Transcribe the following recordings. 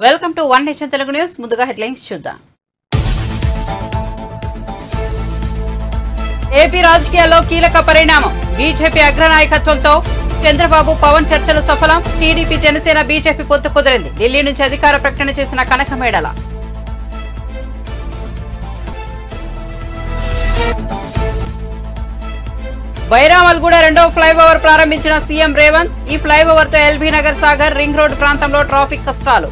welcome to one nation Telugu news ముందుగా headlines చూద్దాం AP రాజకీయాల్లో కీలక పరిణామం బీజేపీ అగ్రనాయకత్వంతో చంద్రబాబు పవన్ చర్చలు సఫలం టీడీపీ జనసేన బీజేపీ పొత్తు కుదిరింది ఢిల్లీ నుంచి అధికార ప్రకటన చేసిన కనకమేడల బైరామల్గూడ రెండో ఫ్లైఓవర్ ప్రారంభించిన సీఎం రేవంత్ ఈ ఫ్లైఓవర్ తో ఎల్బీ నగర్ సాగర్ రింగ్ రోడ్ ప్రాంతంలో ట్రాఫిక్ కష్టాలు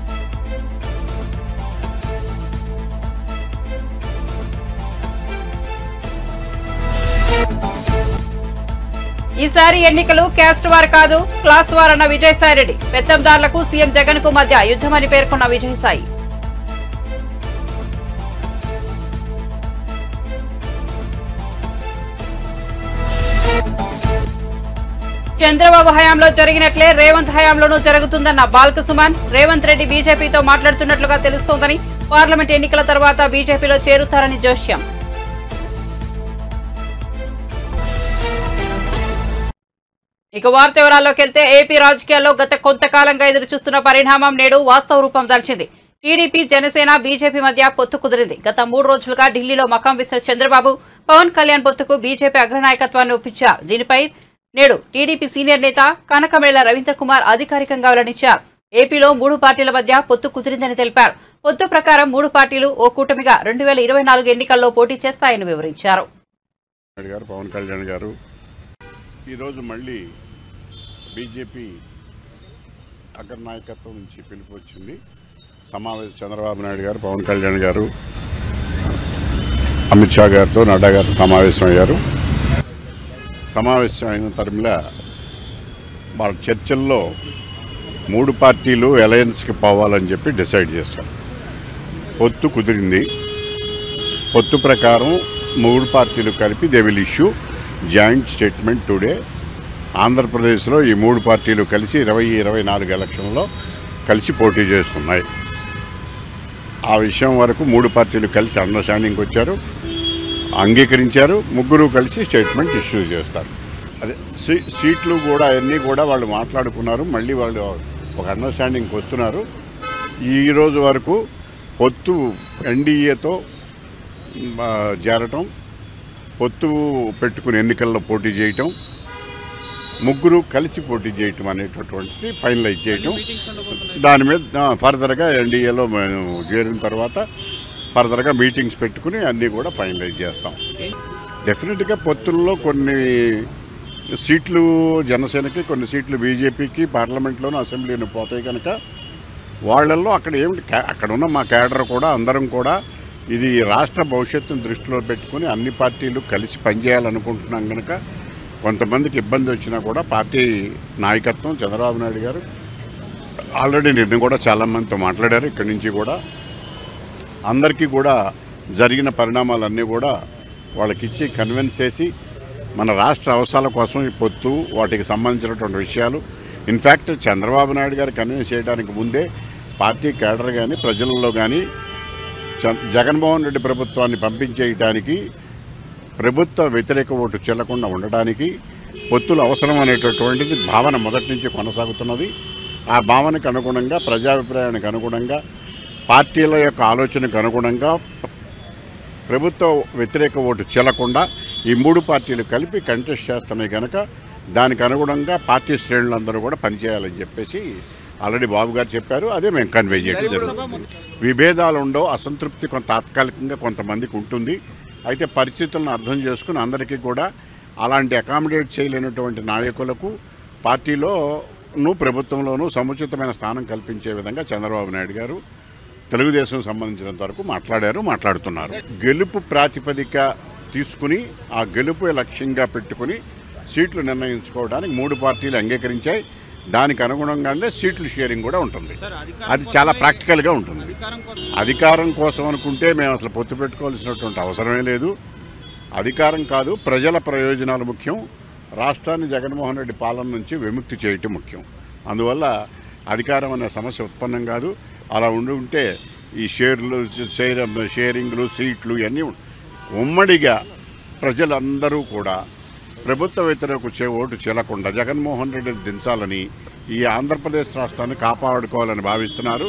ఈసారి ఎన్నికలు క్యాస్ట్ వార్ కాదు క్లాస్ వార్ అన్న విజయసాయిరెడ్డి పెత్తందారులకు సీఎం జగన్ కు మధ్య యుద్ధమని పేర్కొన్న విజయసాయి చంద్రబాబు హయాంలో జరిగినట్లే రేవంత్ హయాంలోనూ జరుగుతుందన్న బాల్క సుమన్ రేవంత్ రెడ్డి బీజేపీతో మాట్లాడుతున్నట్లుగా తెలుస్తోందని పార్లమెంట్ ఎన్నికల తర్వాత బీజేపీలో చేరుతారని జోష్యం ఇక వార్త వివరాల్లోకి వెళ్తే ఏపీ రాజకీయాల్లో గత కొంతకాలంగా ఎదురు చూస్తున్న పరిణామం నేడు వాస్తవ రూపం దాల్చింది టీడీపీ జనసేన బీజేపీ మధ్య పొత్తు కుదిరింది గత మూడు రోజులుగా ఢిల్లీలో మకాం వేసిన చంద్రబాబు పవన్ కళ్యాణ్ పొత్తుకు బీజేపీ అగ్రనాయకత్వాన్ని ఒప్పించారు దీనిపై నేడు టీడీపీ సీనియర్ నేత కనకమేళ రవీంద్ర కుమార్ అధికారికంగా వెల్లడించారు ఏపీలో మూడు పార్టీల మధ్య పొత్తు కుదిరిందని తెలిపారు పొత్తు ప్రకారం మూడు పార్టీలు ఓ కూటమిగా రెండు వేల ఇరవై నాలుగు ఎన్నికల్లో పోటీ చేస్తాయని వివరించారు నాయుడు గారు పవన్ కళ్యాణ్ గారు ఈరోజు మళ్ళీ బీజేపీ అగ్రనాయకత్వం నుంచి పిలుపు వచ్చింది సమావేశం చంద్రబాబు నాయుడు గారు పవన్ కళ్యాణ్ గారు అమిత్ షా గారితో నడ్డా గారితో సమావేశం అయ్యారు సమావేశం అయిన తరంలో వాళ్ళ చర్చల్లో మూడు పార్టీలు అలయన్స్కి పోవాలని చెప్పి డిసైడ్ చేశారు పొత్తు కుదిరింది పొత్తు ప్రకారం మూడు పార్టీలు కలిపి they will issue joint statement today ఆంధ్రప్రదేశ్లో ఈ మూడు పార్టీలు కలిసి ఇరవై ఇరవై నాలుగు ఎలక్షన్లో కలిసి పోటీ చేస్తున్నాయి ఆ విషయం వరకు మూడు పార్టీలు కలిసి అండర్స్టాండింగ్కి వచ్చారు అంగీకరించారు ముగ్గురు కలిసి స్టేట్మెంట్ ఇష్యూ చేస్తారు అదే సీ సీట్లు కూడా అవన్నీ కూడా వాళ్ళు మాట్లాడుకున్నారు మళ్ళీ వాళ్ళు ఒక అండర్స్టాండింగ్కి వస్తున్నారు ఈ రోజు వరకు పొత్తు ఎన్డీఏతో ఆ, చేరటం పొత్తు పెట్టుకుని ఎన్నికల్లో పోటీ చేయటం ముగ్గురు కలిసి పోటీ చేయటం అనేటటువంటిది ఫైనలైజ్ చేయటం దాని మీద ఆ, ఫర్దర్గా ఎన్డీఏలో మేము చేరిన తర్వాత ఫర్దర్గా మీటింగ్స్ పెట్టుకుని అన్నీ కూడా ఫైనలైజ్ చేస్తాం డెఫినెట్గా పొత్తుల్లో కొన్ని సీట్లు జనసేనకి కొన్ని సీట్లు బీజేపీకి పార్లమెంట్లోనూ అసెంబ్లీని పోతాయి కనుక వాళ్ళల్లో అక్కడ ఏమిటి కా- అక్కడ ఉన్న మా కేడర్ కూడా అందరం కూడా ఇది రాష్ట్ర భవిష్యత్తును దృష్టిలో పెట్టుకుని అన్ని పార్టీలు కలిసి పనిచేయాలనుకుంటున్నాం కనుక కొంతమందికి ఇబ్బంది వచ్చినా కూడా పార్టీ నాయకత్వం చంద్రబాబు నాయుడు గారు ఆల్రెడీ నిన్న కూడా చాలామందితో మాట్లాడారు ఇక్కడి నుంచి కూడా అందరికీ కూడా జరిగిన పరిణామాలన్నీ కూడా వాళ్ళకిచ్చి కన్విన్స్ చేసి మన రాష్ట్ర అవసరాల కోసం ఈ పొత్తు వాటికి సంబంధించినటువంటి విషయాలు ఇన్ఫ్యాక్ట్ చంద్రబాబు నాయుడు గారు కన్విన్స్ చేయడానికి ముందే పార్టీ కేడర్ కానీ ప్రజలలో కానీ చ- జగన్మోహన్ రెడ్డి ప్రభుత్వాన్ని పంపించేయటానికి ప్రభుత్వ వ్యతిరేక ఓటు చెల్లకుండా ఉండడానికి పొత్తులు అవసరం అనేటటువంటిది భావన మొదటి నుంచి కొనసాగుతున్నది ఆ భావనకు అనుగుణంగా ప్రజాభిప్రాయానికి అనుగుణంగా పార్టీల యొక్క ఆలోచనకు అనుగుణంగా ప్రభుత్వ వ్యతిరేక ఓటు చెల్లకుండా ఈ మూడు పార్టీలు కలిపి కంటెస్ట్ చేస్తున్నాయి కనుక దానికి అనుగుణంగా పార్టీ శ్రేణులందరూ కూడా పనిచేయాలని చెప్పేసి ఆల్రెడీ బాబు గారు చెప్పారు అదే మేము కన్వే చేయడం జరుగుతుంది విభేదాలు ఉండవు అసంతృప్తి కొంత తాత్కాలికంగా కొంతమందికి ఉంటుంది అయితే పరిస్థితులను అర్థం చేసుకుని అందరికీ కూడా అలాంటి అకామిడేట్ చేయలేనటువంటి నాయకులకు పార్టీలోనూ ప్రభుత్వంలోనూ సముచితమైన స్థానం కల్పించే విధంగా చంద్రబాబు నాయుడు గారు తెలుగుదేశం సంబంధించినంత వరకు మాట్లాడారు మాట్లాడుతున్నారు గెలుపు ప్రాతిపదిక తీసుకుని ఆ గెలుపు లక్ష్యంగా పెట్టుకుని సీట్లు నిర్ణయించుకోవడానికి మూడు పార్టీలు అంగీకరించాయి దానికి అనుగుణంగానే సీట్లు షేరింగ్ కూడా ఉంటుంది అది చాలా ప్రాక్టికల్గా ఉంటుంది అధికారం కోసం అనుకుంటే మేము అసలు పొత్తు పెట్టుకోవాల్సినటువంటి అవసరమే లేదు అధికారం కాదు ప్రజల ప్రయోజనాలు ముఖ్యం రాష్ట్రాన్ని జగన్మోహన్ రెడ్డి పాలన నుంచి విముక్తి చేయటం ముఖ్యం అందువల్ల అధికారం అనే సమస్య ఉత్పన్నం కాదు అలా ఉండి ఉంటే ఈ షేర్లు షేర్ షేరింగ్లు సీట్లు ఇవన్నీ ఉం- ఉమ్మడిగా ప్రజలందరూ కూడా ప్రభుత్వ వ్యతిరేక చే ఓటు చెల్లకుండా జగన్మోహన్ రెడ్డిని దించాలని ఈ ఆంధ్రప్రదేశ్ రాష్ట్రాన్ని కాపాడుకోవాలని భావిస్తున్నారు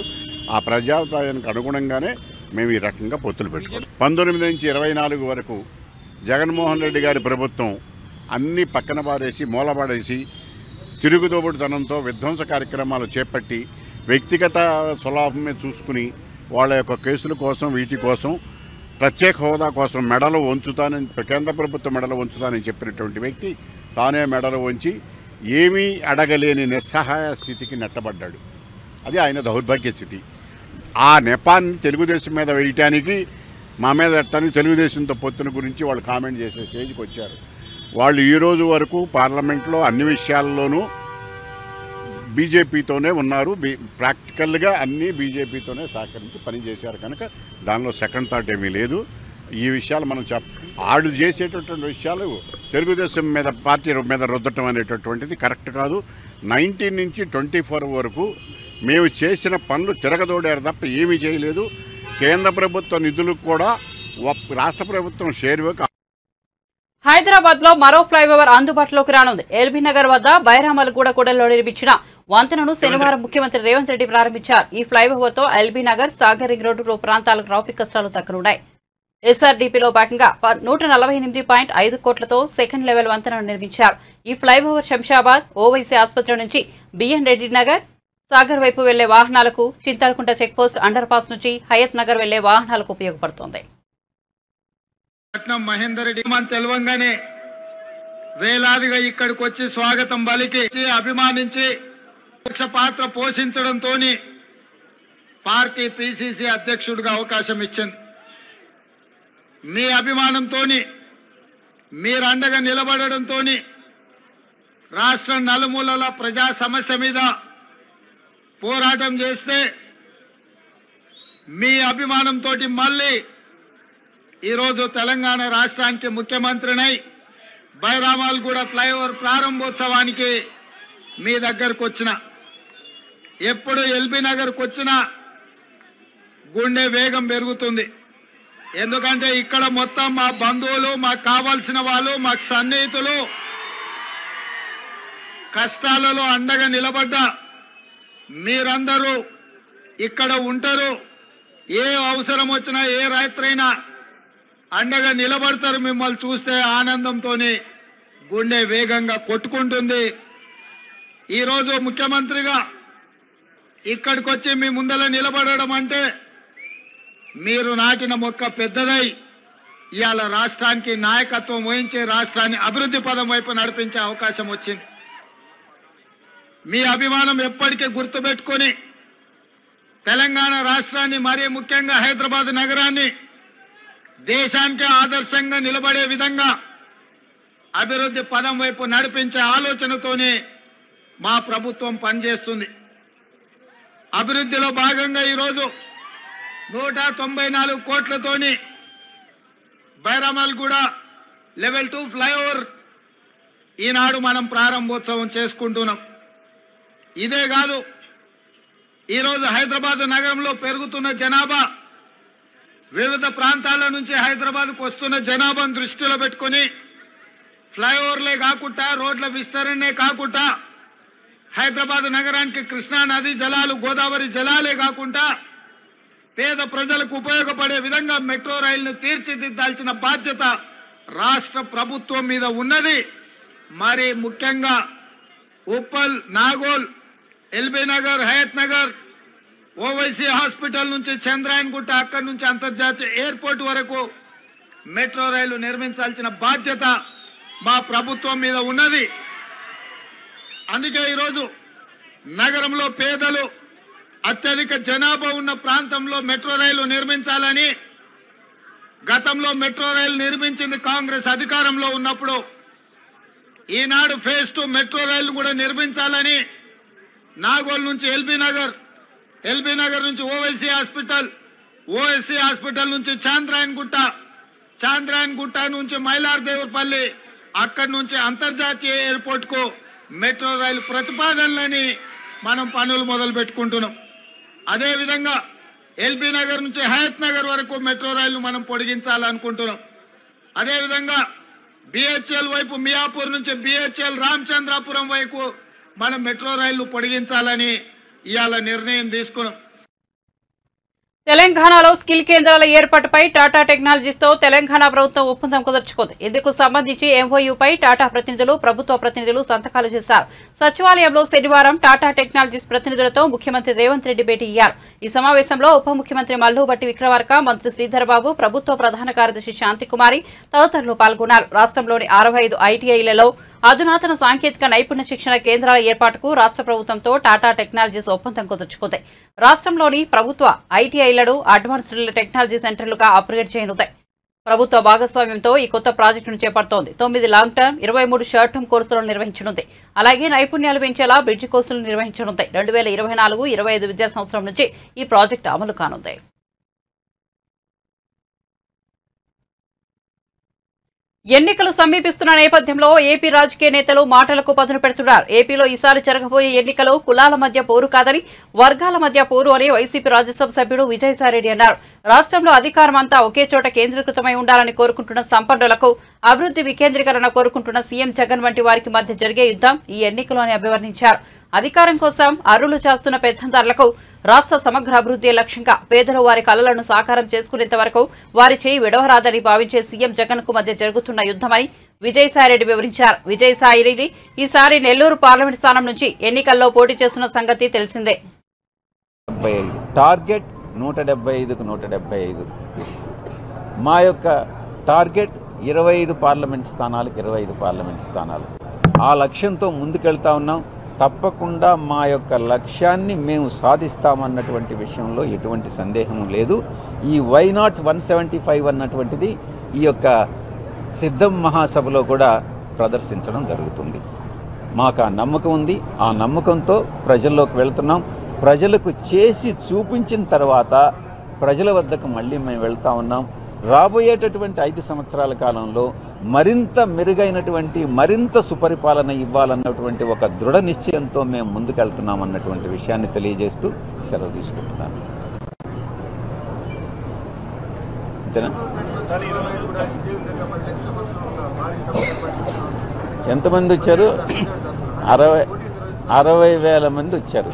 ఆ ప్రజాభిప్రాయానికి అనుగుణంగానే మేము ఈ రకంగా పొత్తులు పెట్టుకున్నాం పంతొమ్మిది నుంచి ఇరవై నాలుగు వరకు జగన్మోహన్ రెడ్డి గారి ప్రభుత్వం అన్ని పక్కన పారేసి మూలపడేసి తిరుగుదోబుడుతనంతో విధ్వంస కార్యక్రమాలు చేపట్టి వ్యక్తిగత స్వలాభమే చూసుకుని వాళ్ళ యొక్క కేసుల కోసం వీటి కోసం ప్రత్యేక హోదా కోసం మెడలు వంచుతానని కేంద్ర ప్రభుత్వం మెడలు వంచుతానని చెప్పినటువంటి వ్యక్తి తానే మెడలు వంచి ఏమీ అడగలేని నిస్సహాయ స్థితికి నెట్టబడ్డాడు అది ఆయన దౌర్భాగ్య స్థితి ఆ నెపాన్ని తెలుగుదేశం మీద వేయటానికి మా మీద పెట్టడానికి తెలుగుదేశంతో పొత్తున గురించి వాళ్ళు కామెంట్ చేసే స్టేజ్కి వచ్చారు వాళ్ళు ఈ రోజు వరకు పార్లమెంట్లో అన్ని విషయాల్లోనూ బీజేపీతోనే ఉన్నారు బీ ప్రాక్టికల్గా అన్నీ బీజేపీతోనే సహకరించి పనిచేశారు కనుక దానిలో సెకండ్ థాట్ ఏమీ లేదు ఈ విషయాలు మనం చెప్ వాళ్ళు చేసేటటువంటి విషయాలు తెలుగుదేశం మీద పార్టీ మీద రుద్దటం అనేటటువంటిది కరెక్ట్ కాదు నైన్టీన్ నుంచి ట్వంటీ ఫోర్ వరకు మేము చేసిన పనులు తిరగదోడారు తప్ప ఏమీ చేయలేదు కేంద్ర ప్రభుత్వ నిధులకు కూడా ఒప్- రాష్ట్ర ప్రభుత్వం షేర్ ఇవ్వక హైదరాబాద్ లో మరో ఫ్లైఓవర్ అందుబాటులోకి రానుంది ఎల్బీ నగర్ వద్ద బైరామలగూడ కూడల్లో నిర్మించిన వంతెనను శనివారం ముఖ్యమంత్రి రేవంత్ రెడ్డి ప్రారంభించారు ఈ ఫ్లైఓవర్ తో ఎల్బీ నగర్ సాగర్ రింగ్ రోడ్డు ప్రాంతాలకు ట్రాఫిక్ కష్టాలు తగ్గనున్నాయి ఎస్ఆర్డీపీలో భాగంగా ప- నూట నలభై ఎనిమిది పాయింట్ ఐదు కోట్లతో సెకండ్ లెవెల్ వంతెనను నిర్మించారు ఈ ఫ్లైఓవర్ శంషాబాద్ ఓవైసీ ఆసుపత్రి నుంచి బిఎన్ రెడ్డి నగర్ సాగర్ వైపు వెళ్లే వాహనాలకు చింతాలకుంట చెక్పోస్ట్ అండర్ పాస్ నుంచి హయత్ నగర్ వెళ్లే వాహనాలకు ఉపయోగపడుతోంది పట్నం మహేందర్ రెడ్డి మన తెలవంగానే వేలాదిగా ఇక్కడికి వచ్చి స్వాగతం పలికి అభిమానించి ముఖ్య పాత్ర పోషించడంతో పార్టీ పిసిసి అధ్యక్షుడిగా అవకాశం ఇచ్చింది మీ అభిమానంతో మీరు అండగా నిలబడడంతో రాష్ట్రం నలుమూలల ప్రజా సమస్య మీద పోరాటం చేస్తే మీ అభిమానంతో మళ్ళీ ఈరోజు తెలంగాణ రాష్ట్రానికి ముఖ్యమంత్రినై బైరామాల్ కూడా ఫ్లైఓవర్ ప్రారంభోత్సవానికి మీ దగ్గరకు వచ్చిన ఎప్పుడు ఎల్బీ నగర్కి వచ్చినా గుండె వేగం పెరుగుతుంది ఎందుకంటే ఇక్కడ మొత్తం మా బంధువులు మాకు కావాల్సిన వాళ్ళు మాకు సన్నిహితులు కష్టాలలో అండగా నిలబడ్డ మీరందరూ ఇక్కడ ఉంటారు ఏ అవసరం వచ్చినా ఏ రాత్రైనా అండగా నిలబడతారు మిమ్మల్ని చూస్తే ఆనందంతోని గుండె వేగంగా కొట్టుకుంటుంది ఈరోజు ముఖ్యమంత్రిగా ఇక్కడికి వచ్చి మీ ముందర నిలబడడం అంటే మీరు నాటిన మొక్క పెద్దదై ఇవాళ రాష్ట్రానికి నాయకత్వం వహించి రాష్ట్రాన్ని అభివృద్ధి పదం వైపు నడిపించే అవకాశం వచ్చింది మీ అభిమానం ఎప్పటికీ గుర్తుపెట్టుకొని తెలంగాణ రాష్ట్రాన్ని మరీ ముఖ్యంగా హైదరాబాద్ నగరాన్ని దేశానికి ఆదర్శంగా నిలబడే విధంగా అభివృద్ధి పదం వైపు నడిపించే ఆలోచనతోనే మా ప్రభుత్వం పనిచేస్తుంది అభివృద్ధిలో భాగంగా ఈరోజు నూట తొంభై నాలుగు కోట్లతోని బైరామల్ కూడా లెవెల్ టూ ఫ్లైఓవర్ ఈనాడు మనం ప్రారంభోత్సవం చేసుకుంటున్నాం ఇదే కాదు ఈరోజు హైదరాబాద్ నగరంలో పెరుగుతున్న జనాభా వివిధ ప్రాంతాల నుంచి హైదరాబాద్కు వస్తున్న జనాభాను దృష్టిలో పెట్టుకుని ఫ్లైఓవర్లే కాకుండా రోడ్ల విస్తరణే కాకుండా హైదరాబాద్ నగరానికి కృష్ణా నది జలాలు గోదావరి జలాలే కాకుండా పేద ప్రజలకు ఉపయోగపడే విధంగా మెట్రో రైలును తీర్చిదిద్దాల్సిన బాధ్యత రాష్ట్ర ప్రభుత్వం మీద ఉన్నది మరి ముఖ్యంగా ఉప్పల్ నాగోల్ ఎల్బీ నగర్ హయత్ నగర్ ఓవైసీ హాస్పిటల్ నుంచి చంద్రాయన్ గుట్ట అక్కడి నుంచి అంతర్జాతీయ ఎయిర్పోర్ట్ వరకు మెట్రో రైలు నిర్మించాల్సిన బాధ్యత మా ప్రభుత్వం మీద ఉన్నది అందుకే ఈరోజు నగరంలో పేదలు అత్యధిక జనాభా ఉన్న ప్రాంతంలో మెట్రో రైలు నిర్మించాలని గతంలో మెట్రో రైలు నిర్మించింది కాంగ్రెస్ అధికారంలో ఉన్నప్పుడు ఈనాడు ఫేజ్ టూ మెట్రో రైలు కూడా నిర్మించాలని నాగోల్ నుంచి ఎల్బీ నగర్ ఎల్బీ నగర్ నుంచి ఓవైసీ హాస్పిటల్ ఓఎస్సీ హాస్పిటల్ నుంచి చాంద్రాయన్ గుట్ట చాంద్రాయన్ గుట్ట నుంచి మైలార్దేవరపల్లి అక్కడి నుంచి అంతర్జాతీయ ఎయిర్పోర్ట్ కు మెట్రో రైలు ప్రతిపాదనలని మనం పనులు మొదలు పెట్టుకుంటున్నాం అదే విధంగా ఎల్బీ నగర్ నుంచి హయత్ నగర్ వరకు మెట్రో రైలు మనం పొడిగించాలనుకుంటున్నాం అదే విధంగా బిహెచ్ఎల్ వైపు మియాపూర్ నుంచి బిహెచ్ఎల్ రామచంద్రాపురం వైపు మనం మెట్రో రైళ్లు పొడిగించాలని ఇవాళ నిర్ణయం తీసుకున్నాం తెలంగాణలో స్కిల్ కేంద్రాల ఏర్పాటుపై టాటా టెక్నాలజీస్తో తెలంగాణ ప్రభుత్వం ఒప్పందం కుదుర్చుకుంది ఇందుకు సంబంధించి ఎంఓయూపై టాటా ప్రతినిధులు ప్రభుత్వ ప్రతినిధులు సంతకాలు చేశారు సచివాలయంలో శనివారం టాటా టెక్నాలజీస్ ప్రతినిధులతో ముఖ్యమంత్రి రేవంత్ రెడ్డి భేటీ అయ్యారు ఈ సమావేశంలో ఉప ముఖ్యమంత్రి మల్లు భట్టి విక్రమార్క మంత్రి శ్రీధర్ బాబు ప్రభుత్వ ప్రధాన కార్యదర్శి శాంతికుమారి తదితరులు పాల్గొన్నారు రాష్ట్రంలోని అరవై ఐదు ఐటీఐలలో అధునాతన సాంకేతిక నైపుణ్య శిక్షణ కేంద్రాల ఏర్పాటుకు రాష్ట్ర ప్రభుత్వంతో టాటా టెక్నాలజీస్ ఒప్పందం కుదుర్చుకుంది రాష్ట్రంలోని ప్రభుత్వ ఐటీఐలను అడ్వాన్స్డ్ టెక్నాలజీ సెంటర్లుగా అప్గ్రేడ్ చేయనుంది ప్రభుత్వ భాగస్వామ్యంతో ఈ కొత్త ప్రాజెక్టును చేపడుతోంది తొమ్మిది లాంగ్ టర్మ్ ఇరవై మూడు షార్ట్ టర్మ్ కోర్సులను నిర్వహించనుంది అలాగే నైపుణ్యాలు పెంచేలా బ్రిడ్జ్ కోర్సులు నిర్వహించనుంది రెండు వేల ఇరవై నాలుగు ఇరవై ఐదు విద్యా సంవత్సరం నుంచి ఈ ప్రాజెక్టు అమలు కానుంది ఎన్నికలు సమీపిస్తున్న నేపథ్యంలో ఏపీ రాజకీయ నేతలు మాటలకు పదును పెడుతున్నారు ఏపీలో ఈసారి జరగబోయే ఎన్నికలు కులాల మధ్య పోరు కాదని వర్గాల మధ్య పోరు అని వైసీపీ రాజ్యసభ సభ్యుడు విజయసాయిరెడ్డి అన్నారు రాష్ట్రంలో అధికారం అంతా ఒకే చోట కేంద్రీకృతమై ఉండాలని కోరుకుంటున్న సంపన్నులకు అభివృద్ధి వికేంద్రీకరణ కోరుకుంటున్న సీఎం జగన్ వంటి వారికి మధ్య జరిగే యుద్ధం ఈ ఎన్నికలు అని అభివర్ణించారు అధికారం కోసం అరులు చేస్తున్న పెత్తందారులకు రాష్ట్ర సమగ్ర అభివృద్ధి లక్ష్యంగా పేదలు వారి కలలను సాకారం చేసుకునేంత వరకు వారి చేయి విడవరాదని భావించే సీఎం జగన్ కు మధ్య జరుగుతున్న యుద్ధమని విజయసాయిరెడ్డి వివరించారు విజయసాయిరెడ్డి ఈసారి నెల్లూరు పార్లమెంట్ స్థానం నుంచి ఎన్నికల్లో పోటీ చేస్తున్న సంగతి తెలిసిందే డెబ్బై ఐదు టార్గెట్ నూట డెబ్బై ఐదుకు నూట డెబ్బై ఐదు మా యొక్క టార్గెట్ ఇరవై ఐదు పార్లమెంట్ స్థానాలకు ఇరవై ఐదు పార్లమెంట్ స్థానాలు ఆ లక్ష్యంతో ముందుకెళ్తా ఉన్నాం తప్పకుండా మా యొక్క లక్ష్యాన్ని మేము సాధిస్తామన్నటువంటి విషయంలో ఎటువంటి సందేహం లేదు ఈ why not one seventy five అన్నటువంటిది ఈ యొక్క సిద్ధం మహాసభలో కూడా ప్రదర్శించడం జరుగుతుంది మాకు ఆ నమ్మకం ఉంది ఆ నమ్మకంతో ప్రజల్లోకి వెళ్తున్నాం ప్రజలకు చేసి చూపించిన తర్వాత ప్రజల వద్దకు మళ్ళీ మేము వెళ్తా ఉన్నాం రాబోయేటటువంటి ఐదు సంవత్సరాల కాలంలో మరింత మెరుగైనటువంటి మరింత సుపరిపాలన ఇవ్వాలన్నటువంటి ఒక దృఢ నిశ్చయంతో మేము ముందుకెళ్తున్నాం అన్నటువంటి విషయాన్ని తెలియజేస్తూ సెలవు తీసుకుంటున్నాను అంతేనా ఎంతమంది వచ్చారు అరవై అరవై వేల మంది వచ్చారు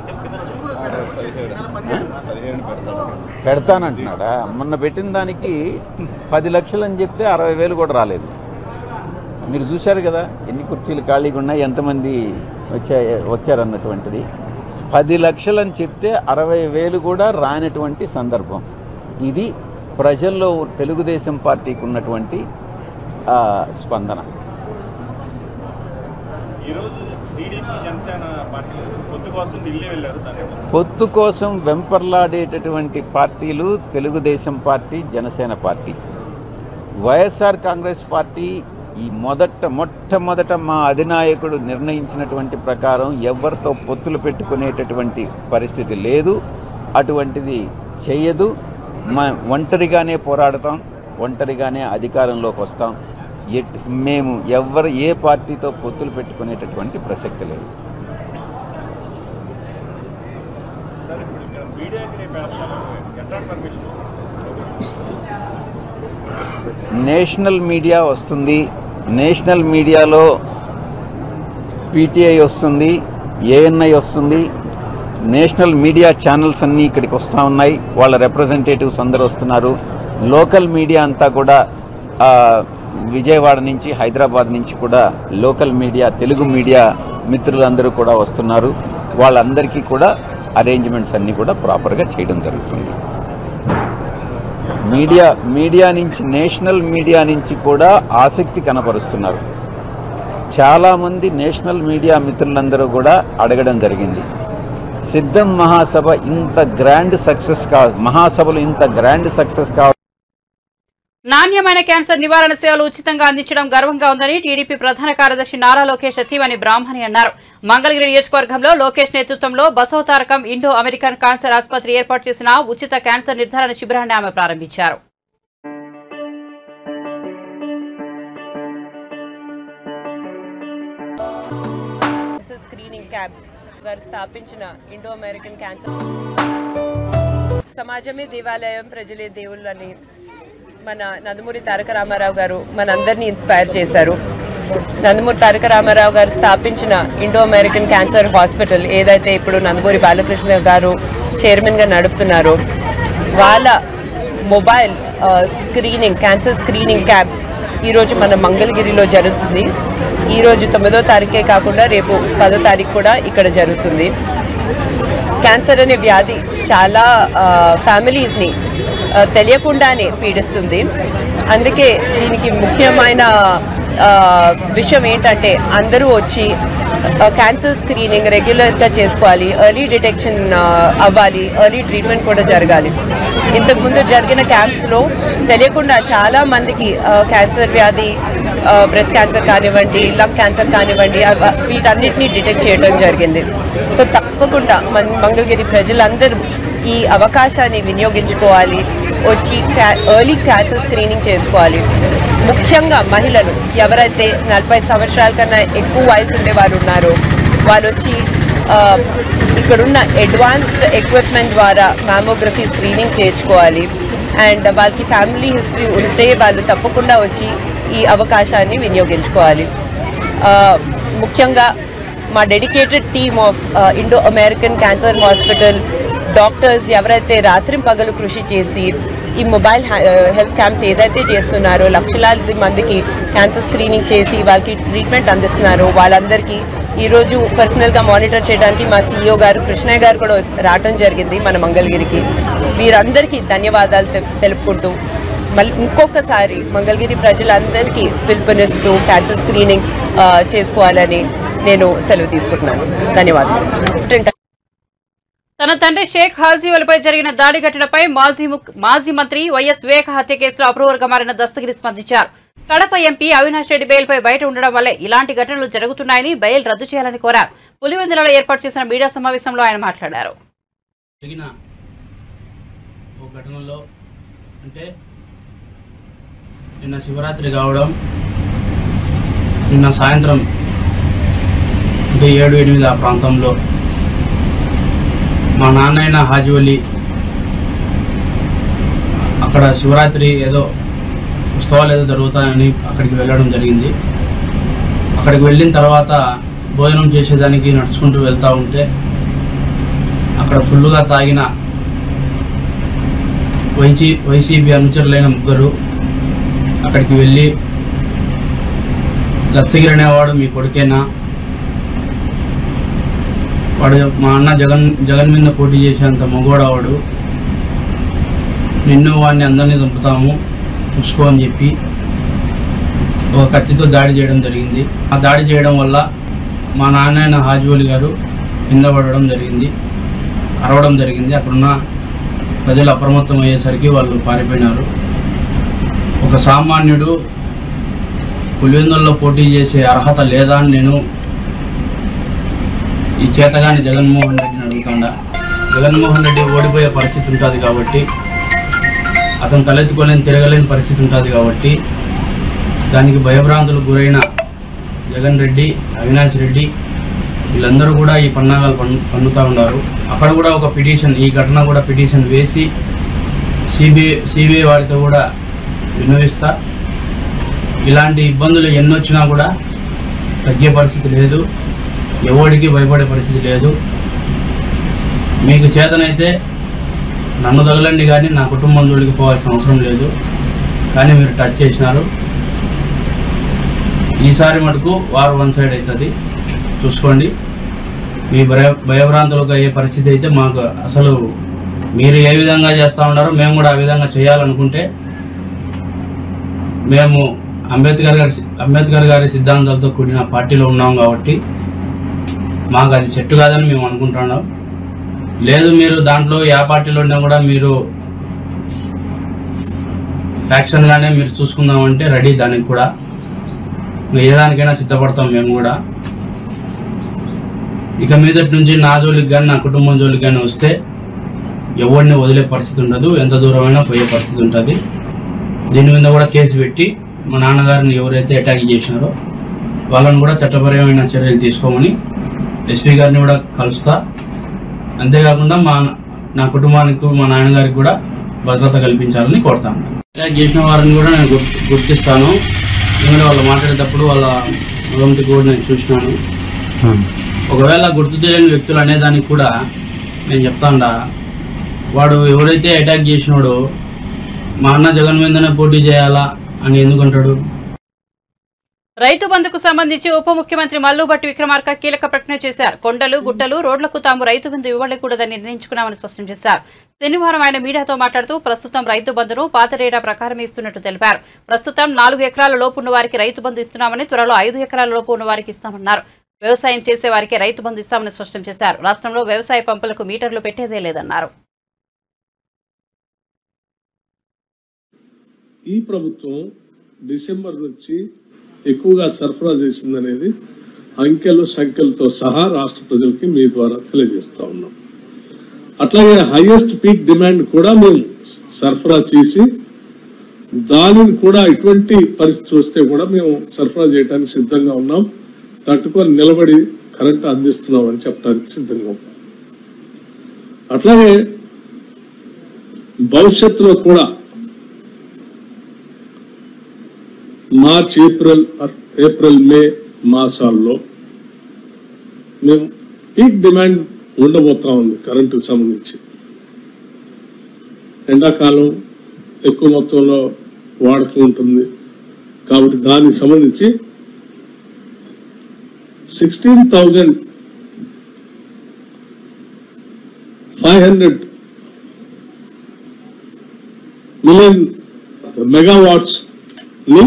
పెడతానంటున్నాడా మొన్న పెట్టిన దానికి పది లక్షలు అని చెప్తే అరవై వేలు కూడా రాలేదు మీరు చూశారు కదా ఎన్ని కుర్చీలు ఖాళీగా ఉన్నాయి ఎంతమంది వచ్చా వచ్చారన్నటువంటిది పది లక్షలు అని చెప్తే అరవై వేలు కూడా రానటువంటి సందర్భం ఇది ప్రజల్లో తెలుగుదేశం పార్టీకి ఉన్నటువంటి ఆ, స్పందన ఈరోజు టీడీపీ జనసేన పార్టీలు పొత్తు కోసం ఢిల్లీ వెళ్ళారు దాన్ని పొత్తు కోసం వెంపర్లాడేటటువంటి పార్టీలు Telugu Desam party Janasena party YSR Congress party ఈ మొదట మొట్టమొదట మా అధినాయకుడు నిర్ణయించినటువంటి ప్రకారం ఎవరితో పొత్తులు పెట్టుకునేటటువంటి పరిస్థితి లేదు అటువంటిది చెయ్యదు మా ఒంటరిగానే పోరాడతాం ఒంటరిగానే అధికారంలోకి వస్తాం ఎట్ మేము ఎవరు ఏ పార్టీతో పొత్తులు పెట్టుకునేటటువంటి ప్రసక్తి లేదు సార్ ఇప్పుడు ఇక్కడ మీడియాకి రేపు వేస్తారు ఎట్లాంటి పర్మిషన్ నేషనల్ మీడియా వస్తుంది నేషనల్ మీడియాలో పీటీఐ వస్తుంది ఏఎన్ఐ వస్తుంది నేషనల్ మీడియా ఛానల్స్ అన్నీ ఇక్కడికి వస్తూ ఉన్నాయి వాళ్ళ రిప్రజెంటేటివ్స్ అందరూ వస్తున్నారు లోకల్ మీడియా అంతా కూడా ఆ, విజయవాడ నుంచి హైదరాబాద్ నుంచి కూడా లోకల్ మీడియా తెలుగు మీడియా మిత్రులందరూ కూడా వస్తున్నారు వాళ్ళందరికీ కూడా అరేంజ్మెంట్స్ అన్నీ కూడా ప్రాపర్గా చేయడం జరుగుతుంది మీడియా మీడియా నుంచి నేషనల్ మీడియా నుంచి కూడా ఆసక్తి కనపరుస్తున్నారు చాలామంది నేషనల్ మీడియా మిత్రులందరూ కూడా అడగడం జరిగింది సిద్ధం మహాసభ ఇంత గ్రాండ్ సక్సెస్ కా మహాసభలు ఇంత గ్రాండ్ సక్సెస్ కా నాణ్యమైన క్యాన్సర్ నివారణ సేవలు ఉచితంగా అందించడం గర్వంగా ఉందని టీడీపీ ప్రధాన కార్యదర్శి నారా లోకేష్ సతీమణి బ్రాహ్మణి అన్నారు మంగళగిరి నియోజకవర్గంలో లోకేష్ నేతృత్వంలో బసవతారకం ఇండో అమెరికన్ క్యాన్సర్ ఆసుపత్రి ఏర్పాటు చేసిన ఉచిత క్యాన్సర్ నిర్ధారణ శిబిరాన్ని ఆమె ప్రారంభించారు క్యాన్సర్ స్క్రీనింగ్ క్యాంప్ గారు స్థాపించిన ఇండో అమెరికన్ క్యాన్సర్ సమాజమే దేవాలయం ప్రజలే దేవుళ్ళు అని మన నందమూరి తారక రామారావు గారు మనందరినీ ఇన్స్పైర్ చేశారు నందమూరి తారక రామారావు గారు స్థాపించిన ఇండో అమెరికన్ క్యాన్సర్ హాస్పిటల్ ఏదైతే ఇప్పుడు నందమూరి బాలకృష్ణ గారు చైర్మన్గా నడుపుతున్నారో వాళ్ళ మొబైల్ ఆ, స్క్రీనింగ్ క్యాన్సర్ స్క్రీనింగ్ క్యాంప్ ఈరోజు మన మంగళగిరిలో జరుగుతుంది ఈరోజు తొమ్మిదో తారీఖే కాకుండా రేపు పదో తారీఖు కూడా ఇక్కడ జరుగుతుంది క్యాన్సర్ అనే వ్యాధి చాలా ఆ, ఫ్యామిలీస్ని ఆ, తెలియకుండానే పీడిస్తుంది అందుకే దీనికి ముఖ్యమైన ఆ, విషయం ఏంటంటే అందరూ వచ్చి ఆ, క్యాన్సర్ స్క్రీనింగ్ రెగ్యులర్గా చేసుకోవాలి ఎర్లీ డిటెక్షన్ ఆ, అవ్వాలి ఎర్లీ ట్రీట్మెంట్ కూడా జరగాలి ఇంతకుముందు జరిగిన క్యాంప్స్లో తెలియకుండా చాలా మందికి ఆ, క్యాన్సర్ వ్యాధి బ్రెస్ట్ క్యాన్సర్ కానివ్వండి లంగ్ క్యాన్సర్ కానివ్వండి అవ- వీటన్నిటిని డిటెక్ట్ చేయడం జరిగింది సో తప్పకుండా మన మంగళగిరి ప్రజలందరూ ఈ అవకాశాన్ని వినియోగించుకోవాలి వచ్చి ఎర్లీ క్యాన్సర్ స్క్రీనింగ్ చేసుకోవాలి ముఖ్యంగా మహిళలు ఎవరైతే నలభై సంవత్సరాల కన్నా ఎక్కువ వయసు ఉండే వాళ్ళు ఉన్నారో వాళ్ళు వచ్చి ఆ, ఇక్కడున్న అడ్వాన్స్డ్ ఎక్విప్మెంట్ ద్వారా మామోగ్రఫీ స్క్రీనింగ్ చేయించుకోవాలి అండ్ వాళ్ళకి ఫ్యామిలీ హిస్టరీ ఉంటే వాళ్ళు తప్పకుండా వచ్చి ఈ అవకాశాన్ని వినియోగించుకోవాలి ఆ, ముఖ్యంగా మా dedicated team of Indo American cancer hospital doctors ఎవరైతే రాత్రి పగలు కృషి చేసి ఈ మొబైల్ హెల్త్ క్యాంప్స్ ఏదైతే చేస్తున్నారో లక్షలాది మందికి క్యాన్సర్ స్క్రీనింగ్ చేసి వాళ్ళకి ట్రీట్మెంట్ అందిస్తున్నారో వాళ్ళందరికీ ఈరోజు పర్సనల్గా మానిటర్ చేయడానికి మా సీఈఓ గారు కృష్ణయ్య గారు కూడా రావడం జరిగింది మన మంగళగిరికి వీరందరికీ ధన్యవాదాలు తె- తెలుపుకుంటూ మళ్ళీ ఇంకొకసారి మంగళగిరి ప్రజలందరికీ పిలుపునిస్తూ క్యాన్సర్ స్క్రీనింగ్ ఆ, చేసుకోవాలని నేను సెలవు తీసుకుంటున్నాను ధన్యవాదాలు తన తండ్రి షేక్ హాజీవలపై జరిగిన దాడి ఘటనపై మాజీ ముక్- మాజీ మంత్రి వైఎస్ వివేక హత్య కేసులో అప్రూవర్గా మారిన దస్తగిరి స్పందించారు కడప ఎంపీ అవినాష్ రెడ్డి బెయిల్పై బయట ఉండడం వల్లే ఇలాంటి ఘటనలు జరుగుతున్నాయని బెయిల్ రద్దు చేయాలని కోరారు పులివెందులలో ఏర్పాటు చేసిన మీడియా సమావేశంలో ఆయన మాట్లాడారు జరిగిన ఒక ఘటనలో అంటే నిన్న శివరాత్రి కావడం నిన్న సాయంత్రం అంటే ఏడు ఎనిమిది ఆ ప్రాంతంలో మా నాన్నైన హాజీవలి అక్కడ శివరాత్రి ఏదో ఉత్సవాలు ఏదో జరుగుతాయని అక్కడికి వెళ్ళడం జరిగింది అక్కడికి వెళ్ళిన తర్వాత భోజనం చేసేదానికి నడుచుకుంటూ వెళ్తూ ఉంటే అక్కడ ఫుల్గా తాగిన వైసీ వైసీపీ అనుచరులైన ముగ్గురు అక్కడికి వెళ్ళి దస్తగిరి అనేవాడు మీ కొడుకేనా వాడు మా అన్న జగన్ జగన్ మీద పోటీ చేసేంత మగోడవాడు నిన్ను వాడిని అందరినీ చంపుతాము చూసుకో అని చెప్పి ఒక కత్తితో దాడి చేయడం జరిగింది ఆ దాడి చేయడం వల్ల మా నాన్న హాజీవలి గారు కింద పడడం జరిగింది అరవడం జరిగింది అక్కడున్న ప్రజలు అప్రమత్తం అయ్యేసరికి వాళ్ళు పారిపోయినారు ఒక సామాన్యుడు పులివెందుల్లో పోటీ చేసే అర్హత లేదా అని నేను ఈ చేతగాని జగన్మోహన్ రెడ్డిని అడుగుతాడా జగన్మోహన్ రెడ్డి ఓడిపోయే పరిస్థితి ఉంటుంది కాబట్టి అతను తలెత్తుకోలేని తిరగలేని పరిస్థితి ఉంటుంది కాబట్టి దానికి భయభ్రాంతులకు గురైన జగన్ రెడ్డి అవినాష్ రెడ్డి వీళ్ళందరూ కూడా ఈ పన్నాగాలు పన్ను పన్నుతూ ఉన్నారు అక్కడ కూడా ఒక పిటిషన్ ఈ ఘటన కూడా పిటిషన్ వేసి సిబిఐ సిబిఐ వారితో కూడా విన్నవిస్తా ఇలాంటి ఇబ్బందులు ఎన్నొచ్చినా కూడా తగ్గే పరిస్థితి లేదు ఎవడికి భయపడే పరిస్థితి లేదు మీకు చేతనైతే నన్ను తగలండి కానీ నా కుటుంబం జోలికి పోవాల్సిన అవసరం లేదు కానీ మీరు టచ్ చేసినారు ఈసారి మటుకు వారు వన్ సైడ్ అవుతుంది చూసుకోండి మీ భయ భయభ్రాంతులకు అయ్యే పరిస్థితి అయితే మాకు అసలు మీరు ఏ విధంగా చేస్తూ ఉన్నారో మేము కూడా ఆ విధంగా చేయాలనుకుంటే మేము అంబేద్కర్ గారి అంబేద్కర్ గారి సిద్ధాంతాలతో కూడిన పార్టీలో ఉన్నాం కాబట్టి మాకు అది సెట్ కాదని మేము అనుకుంటున్నాం లేదు మీరు దాంట్లో ఏ పార్టీలో ఉన్నా కూడా మీరు ఫ్యాక్షన్ గానే మీరు చూసుకుందామంటే రెడీ దానికి కూడా ఏ దానికైనా సిద్ధపడతాం మేము కూడా ఇక మీదటి నుంచి నా జోలికి కానీ నా కుటుంబం జోలికి కానీ వస్తే ఎవరిని వదిలే పరిస్థితి ఉండదు ఎంత దూరమైనా పోయే పరిస్థితి ఉంటుంది దీని మీద కూడా కేసు పెట్టి మా నాన్నగారిని ఎవరైతే అటాక్ చేసినారో వాళ్ళని కూడా చట్టపరమైన చర్యలు తీసుకోమని ఎస్పీ గారిని కూడా కలుస్తా అంతేకాకుండా మా నా కుటుంబానికి మా నాన్నగారికి కూడా భద్రత కల్పించాలని కోరుతాను అటాక్ చేసిన వారిని కూడా నేను గుర్తు గుర్తిస్తాను ఎందుకంటే వాళ్ళు మాట్లాడేటప్పుడు వాళ్ళ ముఖంకి కూడా నేను చూసినాను ఒకవేళ గుర్తు తెలియని వ్యక్తులు అనేదానికి కూడా నేను చెప్తాండా వాడు ఎవరైతే అటాక్ చేసినాడో మా అన్న జగన్ మీదనే పోటీ చేయాలా అని ఎందుకంటాడు రైతు బంధుకు సంబంధించి ఉప ముఖ్యమంత్రి మల్లుభట్టి విక్రమార్క కీలక ప్రకటన చేశారు కొండలు గుట్టలు రోడ్లకు తాము రైతు బంధు ఇవ్వకూడదని నిర్ణయించుకున్నామని స్పష్టం చేశారు శనివారం ఆయన మీడియాతో మాట్లాడుతూ ప్రస్తుతం రైతు బంధును పాత రేడా ప్రకారం ఇస్తున్నట్టు తెలిపారు ప్రస్తుతం నాలుగు ఎకరాల లోపు ఉన్న వారికి రైతు బంధు ఇస్తున్నామని త్వరలో ఐదు ఎకరాల లోపు ఉన్న వారికి ఇస్తామన్నారు వ్యవసాయం చేసే వారికి రైతు బంధు ఇస్తామని స్పష్టం చేశారు రాష్ట్రంలో వ్యవసాయ పంపులకు మీటర్లు పెట్టేదే లేదన్నారు ఈ ప్రభుత్వం డిసెంబర్ నుంచి ఎక్కువగా సరఫరా చేసిందనేది అంకెలు సంఖ్యలతో సహా రాష్ట్ర ప్రజలకి మీ ద్వారా తెలియజేస్తా ఉన్నాం అట్లాగే హైయెస్ట్ పీక్ డిమాండ్ కూడా మేము సరఫరా చేసి దానిని కూడా ఇటువంటి పరిస్థితి వస్తే కూడా మేము సరఫరా చేయడానికి సిద్ధంగా ఉన్నాం తట్టుకొని నిలబడి కరెంట్ అందిస్తున్నాం అని చెప్పడానికి సిద్ధంగా ఉన్నాం అట్లాగే భవిష్యత్తులో కూడా మార్చ్ ఏప్రిల్ ఏప్రిల్ మే మాసాల్లో మేము పీక్ డిమాండ్ ఉండబోతా ఉంది కరెంటుకు సంబంధించి ఎండాకాలం ఎక్కువ మొత్తంలో వాడుతూ ఉంటుంది కాబట్టి దానికి సంబంధించి sixteen thousand five hundred million megawatts ని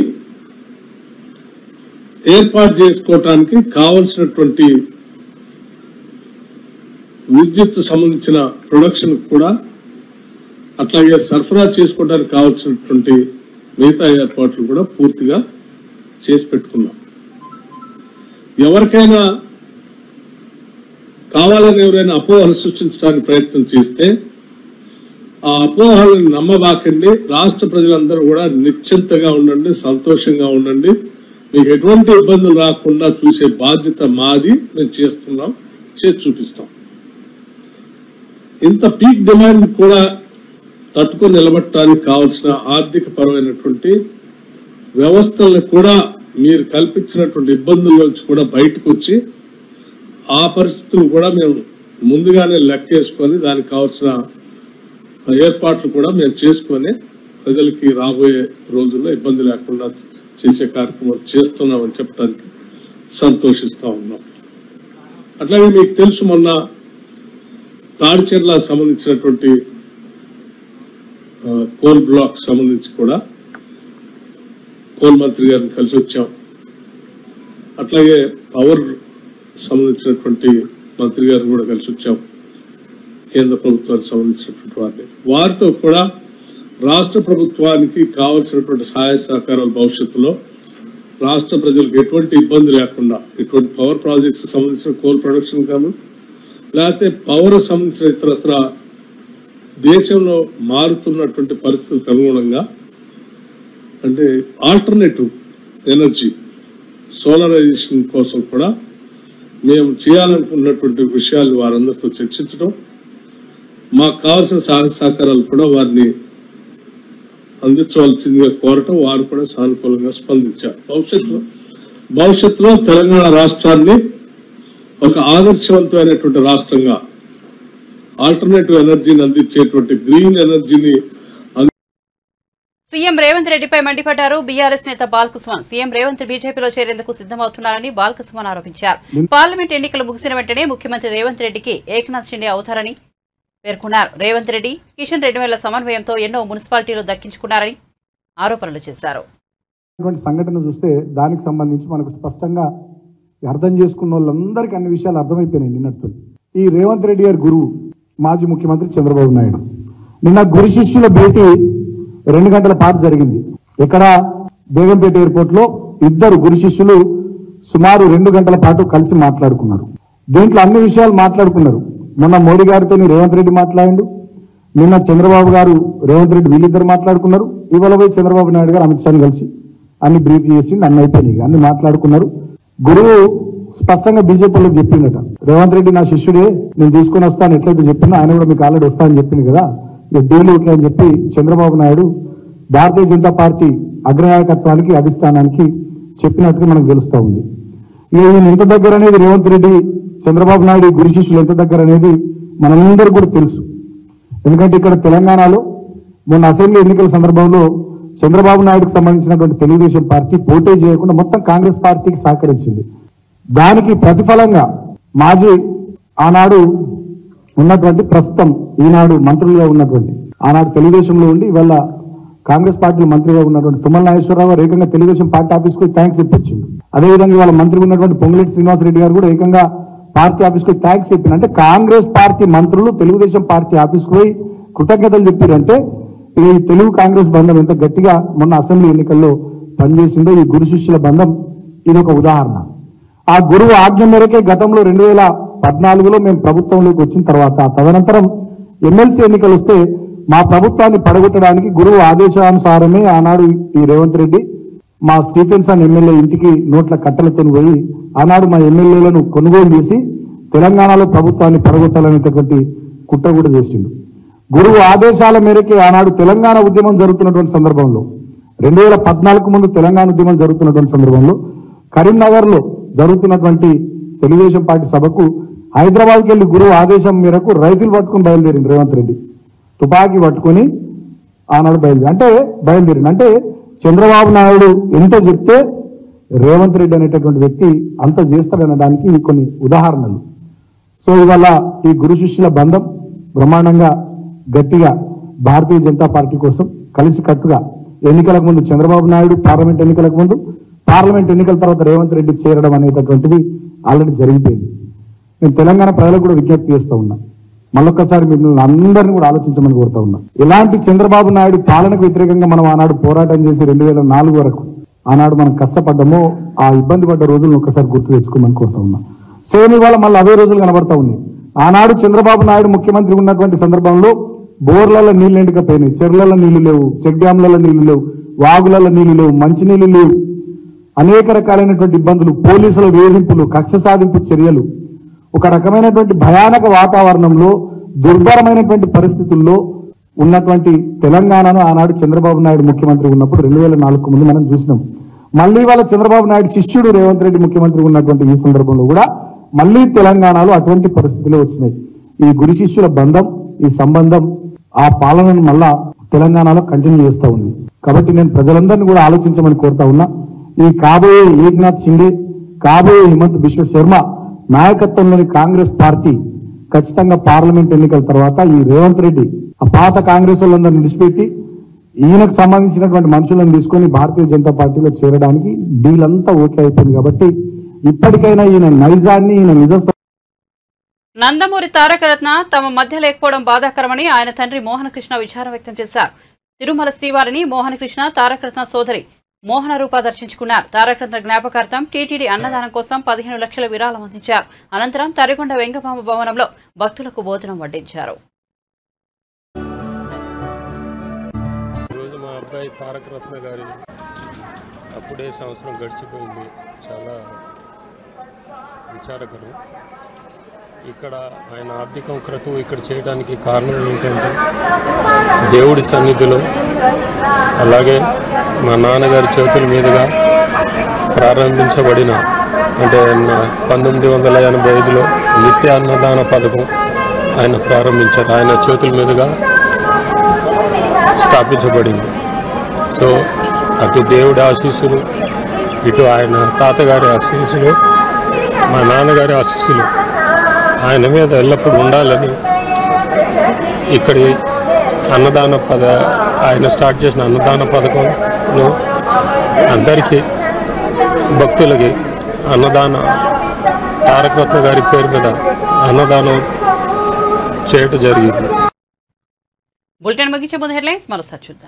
ఏర్పాటు చేసుకోవటానికి కావలసినటువంటి విద్యుత్ సంబంధించిన ప్రొడక్షన్ కూడా అట్లాగే సరఫరా చేసుకోవడానికి కావాల్సినటువంటి మిగతా ఏర్పాట్లు కూడా పూర్తిగా చేసి పెట్టుకున్నాం ఎవరికైనా కావాలని ఎవరైనా అపోహలు సృష్టించడానికి ప్రయత్నం చేస్తే ఆ అపోహలను నమ్మబాకండి రాష్ట్ర ప్రజలందరూ కూడా నిశ్చింతగా ఉండండి సంతోషంగా ఉండండి మీకు ఎటువంటి ఇబ్బందులు రాకుండా చూసే బాధ్యత మాది మేము చేస్తున్నాం చేసి చూపిస్తాం ఇంత పీక్ డిమాండ్ కూడా తట్టుకొని నిలబట్టడానికి కావాల్సిన ఆర్థిక పరమైనటువంటి వ్యవస్థలను కూడా మీరు కల్పించినటువంటి ఇబ్బందుల నుంచి కూడా బయటకు వచ్చి ఆ పరిస్థితులు కూడా మేము ముందుగానే లెక్కేసుకొని దానికి కావాల్సిన ఏర్పాట్లు కూడా మేము చేసుకొని ప్రజలకి రాబోయే రోజుల్లో ఇబ్బంది లేకుండా చేసే కార్యక్రమం చేస్తున్నామని చెప్పడానికి సంతోషిస్తా ఉన్నాం అట్లాగే మీకు తెలుసు మొన్న తాడిచెర్ల సంబంధించినటువంటి ఆ, కోల్ బ్లాక్ సంబంధించి కూడా కోల్ మంత్రి గారిని కలిసి వచ్చాం అట్లాగే పవర్ సంబంధించినటువంటి మంత్రి గారిని కూడా కలిసి వచ్చాం కేంద్ర ప్రభుత్వానికి సంబంధించినటువంటి వారిని వారితో కూడా రాష్ట్ర ప్రభుత్వానికి కావలసినటువంటి సహాయ సహకారాలు భవిష్యత్తులో రాష్ట్ర ప్రజలకు ఎటువంటి ఇబ్బంది లేకుండా ఇటువంటి పవర్ ప్రాజెక్ట్స్ సంబంధించిన కోల్ ప్రొడక్షన్ కానీ లేకపోతే పవర్ సంబంధించిన ఇతరత్ర దేశంలో మారుతున్నటువంటి పరిస్థితులకు అనుగుణంగా అంటే ఆల్టర్నేటివ్ ఎనర్జీ సోలరైజేషన్ కోసం కూడా మేము చేయాలనుకున్నటువంటి విషయాలు వారందరితో చర్చించడం మాకు కావాల్సిన సహాయ సహకారాలు కూడా వారిని అందించవలసిందిగా కోరటం వారు కూడా సానుకూలంగా స్పందించారు భవిష్యత్తులో భవిష్యత్తులో తెలంగాణ రాష్ట్రాన్ని ఒక ఆదర్శవంతమైనటువంటి రాష్ట్రంగా ఆల్టర్నేటివ్ ఎనర్జీని అందించేటువంటి గ్రీన్ ఎనర్జీని సీఎం రేవంత్ రెడ్డిపై మండిపడ్డారు బీఆర్ఎస్ నేత బాలకుసుమన్ సీఎం రేవంత్ బీజేపీలో చేరేందుకు సిద్దమవుతున్నారని బాలకుసుమన్ ఆరోపించారు పార్లమెంట్ ఎన్నికలు ముగిసిన వెంటనే ముఖ్యమంత్రి రేవంత్ రెడ్డికి ఏకనాథ్ షిండే అవుతారని పేర్కొన్నారు రేవంత్ రెడ్డి కిషన్ రెడ్డి వేల సమన్వయంతో ఎన్నో మున్సిపాలిటీలు దక్కించుకున్నారని ఆరోపణలు చేశారు ఇటువంటి సంఘటన చూస్తే దానికి సంబంధించి మనకు స్పష్టంగా అర్థం చేసుకున్న వాళ్ళందరికీ అన్ని విషయాలు అర్థమైపోయినాయి నిన్నట్టు ఈ రేవంత్ రెడ్డి గారి గురువు మాజీ ముఖ్యమంత్రి చంద్రబాబు నాయుడు నిన్న గురు శిష్యుల భేటీ రెండు గంటల పాటు జరిగింది ఇక్కడ బేగంపేట ఎయిర్పోర్ట్ లో ఇద్దరు గురు శిష్యులు సుమారు రెండు గంటల పాటు కలిసి మాట్లాడుకున్నారు దీంట్లో అన్ని విషయాలు మాట్లాడుకున్నారు మొన్న మోడీ గారితో రేవంత్ రెడ్డి మాట్లాడిండు నిన్న చంద్రబాబు గారు రేవంత్ రెడ్డి వీళ్ళిద్దరు మాట్లాడుకున్నారు ఇవాళ పోయి చంద్రబాబు నాయుడు గారు అమిత్ షాని కలిసి అన్ని బ్రీఫ్ చేసి అన్ని అయిపోయినాయి అన్ని మాట్లాడుకున్నారు గురువు స్పష్టంగా బీజేపీలోకి చెప్పిండట రేవంత్ రెడ్డి నా శిష్యుడే నేను తీసుకొని వస్తాను ఎట్లయితే చెప్పినా ఆయన కూడా మీకు ఆల్రెడీ వస్తానని చెప్పింది కదా ఇక డీల్ ఓకే అని చెప్పి చంద్రబాబు నాయుడు భారతీయ జనతా పార్టీ అగ్రనాయకత్వానికి అధిష్టానానికి చెప్పినట్టుగా మనకు తెలుస్తా ఉంది ఇక ఈయన ఎంత దగ్గర అనేది రేవంత్ రెడ్డి చంద్రబాబు నాయుడు గురు శిష్యులు ఎంత దగ్గర అనేది మనందరూ కూడా తెలుసు ఎందుకంటే ఇక్కడ తెలంగాణలో మొన్న అసెంబ్లీ ఎన్నికల సందర్భంలో చంద్రబాబు నాయుడుకు సంబంధించినటువంటి తెలుగుదేశం పార్టీ పోటీ చేయకుండా మొత్తం కాంగ్రెస్ పార్టీకి సహకరించింది దానికి ప్రతిఫలంగా మాజీ ఆనాడు ఉన్నటువంటి ప్రస్తుతం ఈనాడు మంత్రులుగా ఉన్నటువంటి ఆనాడు తెలుగుదేశంలో ఉండి ఇవాళ కాంగ్రెస్ పార్టీ మంత్రిగా ఉన్నటువంటి తుమ్మల నాగేశ్వరరావు గారు ఏకంగా తెలుగుదేశం పార్టీ ఆఫీస్ కు థ్యాంక్స్ ఇప్పించింది అదేవిధంగా వాళ్ళ మంత్రి ఉన్నటువంటి పొంగులేటి శ్రీనివాసరెడ్డి గారు కూడా ఏకంగా పార్టీ ఆఫీస్ కు థ్యాంక్స్ చెప్పిన అంటే కాంగ్రెస్ పార్టీ మంత్రులు తెలుగుదేశం పార్టీ ఆఫీస్ కు పోయి కృతజ్ఞతలు చెప్పారంటే ఈ తెలుగు కాంగ్రెస్ బంధం ఎంత గట్టిగా మొన్న అసెంబ్లీ ఎన్నికల్లో పనిచేసిందో ఈ గురు శిష్యుల బంధం ఇది ఒక ఉదాహరణ ఆ గురువు ఆజ్ఞ మేరకే గతంలో రెండు వేల పద్నాలుగులో మేము ప్రభుత్వంలోకి వచ్చిన తర్వాత తదనంతరం ఎమ్మెల్సీ ఎన్నికలు వస్తే మా ప్రభుత్వాన్ని పడగొట్టడానికి గురువు ఆదేశానుసారమే ఆనాడు ఈ రేవంత్ రెడ్డి మా స్టీఫెన్సన్ ఎమ్మెల్యే ఇంటికి నోట్ల కట్టలతో పోయి ఆనాడు మా ఎమ్మెల్యేలను కొనుగోలు చేసి తెలంగాణలో ప్రభుత్వాన్ని పడగొట్టాలనేటటువంటి కుట్ర కూడా చేసిండు గురువు ఆదేశాల మేరకే ఆనాడు తెలంగాణ ఉద్యమం జరుగుతున్నటువంటి సందర్భంలో రెండు వేల పద్నాలుగు ముందు తెలంగాణ ఉద్యమం జరుగుతున్నటువంటి సందర్భంలో కరీంనగర్ లో జరుగుతున్నటువంటి తెలుగుదేశం పార్టీ సభకు హైదరాబాద్కి వెళ్లి గురువు ఆదేశం మేరకు రైఫిల్ పట్టుకుని బయలుదేరింది రేవంత్ రెడ్డి తుపాకీ పట్టుకొని ఆనాడు బయలుదేరి అంటే బయలుదేరింది అంటే చంద్రబాబు నాయుడు ఎంత చెప్తే రేవంత్ రెడ్డి అనేటటువంటి వ్యక్తి అంత చేస్తాడనడానికి ఇవి కొన్ని ఉదాహరణలు సో ఇవాళ ఈ గురు శిష్యుల బంధం బ్రహ్మాండంగా గట్టిగా భారతీయ జనతా పార్టీ కోసం కలిసి కట్టుగా ఎన్నికలకు ముందు చంద్రబాబు నాయుడు పార్లమెంట్ ఎన్నికలకు ముందు పార్లమెంట్ ఎన్నికల తర్వాత రేవంత్ రెడ్డి చేరడం అనేటటువంటిది ఆల్రెడీ జరిగిపోయింది నేను తెలంగాణ ప్రజలకు కూడా విజ్ఞప్తి చేస్తూ ఉన్నా మళ్ళొక్కసారి మిమ్మల్ని అందరినీ కూడా ఆలోచించమని కోరుతా ఉన్నా ఇలాంటి చంద్రబాబు నాయుడు పాలనకు వ్యతిరేకంగా మనం ఆనాడు పోరాటం చేసి రెండు వేల నాలుగు వరకు ఆనాడు మనం కష్టపడ్డామో ఆ ఇబ్బంది పడ్డ రోజులను ఒక్కసారి గుర్తు తెచ్చుకోమని కోరుతా ఉన్నా సేమ్ ఇవాళ మళ్ళీ అవే రోజులు కనబడతా ఉన్నాయి ఆనాడు చంద్రబాబు నాయుడు ముఖ్యమంత్రి ఉన్నటువంటి సందర్భంలో బోర్లలో నీళ్లు ఎండకపోయినాయి చెరువులలో నీళ్లు లేవు చెక్ డ్యాంలలో నీళ్లు లేవు వాగులలో నీళ్లు లేవు మంచినీళ్లు లేవు అనేక రకాలైనటువంటి ఇబ్బందులు పోలీసుల వేధింపులు కక్ష సాధింపు చర్యలు ఒక రకమైనటువంటి భయానక వాతావరణంలో దుర్భరమైనటువంటి పరిస్థితుల్లో ఉన్నటువంటి తెలంగాణను ఆనాడు చంద్రబాబు నాయుడు ముఖ్యమంత్రి ఉన్నప్పుడు రెండు వేల నాలుగు ముందు మనం చూసినాం మళ్ళీ వాళ్ళ చంద్రబాబు నాయుడు శిష్యుడు రేవంత్ రెడ్డి ముఖ్యమంత్రి ఉన్నటువంటి ఈ సందర్భంలో కూడా మళ్ళీ తెలంగాణలో అటువంటి పరిస్థితులే వచ్చినాయి ఈ గురి శిష్యుల బంధం ఈ సంబంధం ఆ పాలనను మళ్ళా తెలంగాణలో కంటిన్యూ చేస్తా ఉంది కాబట్టి నేను ప్రజలందరినీ కూడా ఆలోచించమని కోరుతా ఉన్నా ఈ కాబోయే ఏక్నాథ్ షిండే కాబోయే హిమంత్ బిశ్వ శర్మ నాయకత్వంలోని కాంగ్రెస్ పార్టీ ఖచ్చితంగా పార్లమెంట్ ఎన్నికల తర్వాత ఈ రేవంత్ రెడ్డి ఆ పాత కాంగ్రెస్ వాళ్ళందరినీ విడిచిపెట్టి ఈయనకు సంబంధించినటువంటి మనుషులను తీసుకొని భారతీయ జనతా పార్టీలో చేరడానికి డీల్ అంతా ఓకే అయిపోయింది కాబట్టి ఇప్పటికైనా ఈయన నైజాన్ని ఈయన నిజ నందమూరి తారకరత్న తమ మధ్య లేకపోవడం బాధాకరమని ఆయన తండ్రి మోహనకృష్ణ విచారం వ్యక్తం చేశారు తిరుమల శ్రీవారిని మోహనకృష్ణ తారకరత్న సోదరి మోహన రూప దర్శించుకున్నారు తారకరత్న జ్ఞాపకార్థం టీటీడీ అన్నదానం కోసం పదిహేను లక్షల విరాళం అందించారు అనంతరం తరిగొండ వెంగమామ భవనంలో భక్తులకు భోజనం వడ్డించారు ఈరోజు మా అబ్బాయి తారక రత్న గారి అప్పుడే సంవత్సరం గడిచిపోయింది చాలా విచారకరం ఇక్కడ ఆయన ఆర్థిక క్రతువు ఇక్కడ చేయడానికి కారణం ఏంటంటే దేవుడి సన్నిధిలో అలాగే మా నాన్నగారి చేతుల మీదుగా ప్రారంభించబడిన అంటే నా- పంతొమ్మిది వందల ఎనభై ఐదులో నిత్య అన్నదాన పథకం ఆయన ప్రారంభించారు ఆయన చేతుల మీదుగా స్థాపించబడింది సో అటు దేవుడి ఆశీస్సులు ఇటు ఆయన తాతగారి ఆశీస్సులు మా నాన్నగారి ఆశీస్సులు ఆయన మీద ఎల్లప్పుడూ ఉండాలని ఇక్కడి అన్నదాన పద ఆయన స్టార్ట్ చేసిన అన్నదాన పథకంను అందరికీ భక్తులకి అన్నదాన తారకరత్న గారి పేరు మీద అన్నదానం చేయటం జరిగింది బులెటిన్ ముగించే ముందు హెడ్లైన్స్ మరోసారి చూద్దాం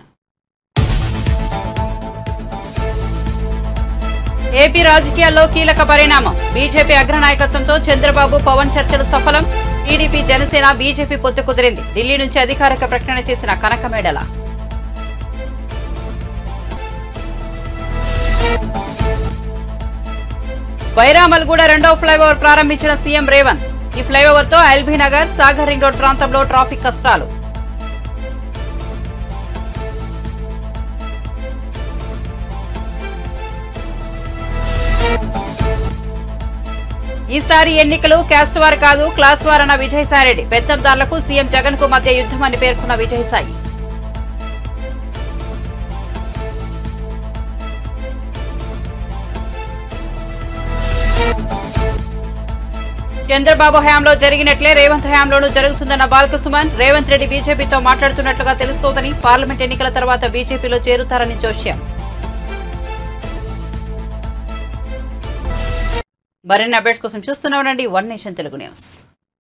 ఏపీ రాజకీయాల్లో కీలక పరిణామం బీజేపీ అగ్రనాయకత్వంతో చంద్రబాబు పవన్ చర్చలు సఫలం టీడీపీ జనసేన బీజేపీ పొత్తు కుదిరింది ఢిల్లీ నుంచి అధికారిక ప్రకటన చేసిన కనకమేడల వైరామల్గూడ రెండో ఫ్లైఓవర్ ప్రారంభించిన సీఎం రేవంత్ ఈ ఫ్లైఓవర్ తో ఎల్బీ నగర్ సాగర్ రింగ్ రోడ్ ప్రాంతంలో ట్రాఫిక్ కష్టాలు ఈసారి ఎన్నికలు క్యాస్ట్ వార్ కాదు క్లాస్ వార్ అన్న విజయసాయిరెడ్డి పెత్తందారులకు సీఎం జగన్ కు మధ్య యుద్ధం అని పేర్కొన్న విజయసాయి చంద్రబాబు హయాంలో జరిగినట్లే రేవంత్ హయాంలోనూ జరుగుతుందన్న బాలకసుమన్ రేవంత్ రెడ్డి బీజేపీతో మాట్లాడుతున్నట్లుగా తెలుస్తోందని పార్లమెంట్ ఎన్నికల తర్వాత బీజేపీలో చేరుతారని జోష్యం మరిన్ని అప్డేట్స్ కోసం చూస్తూనే ఉండండి వన్ నేషన్ తెలుగు న్యూస్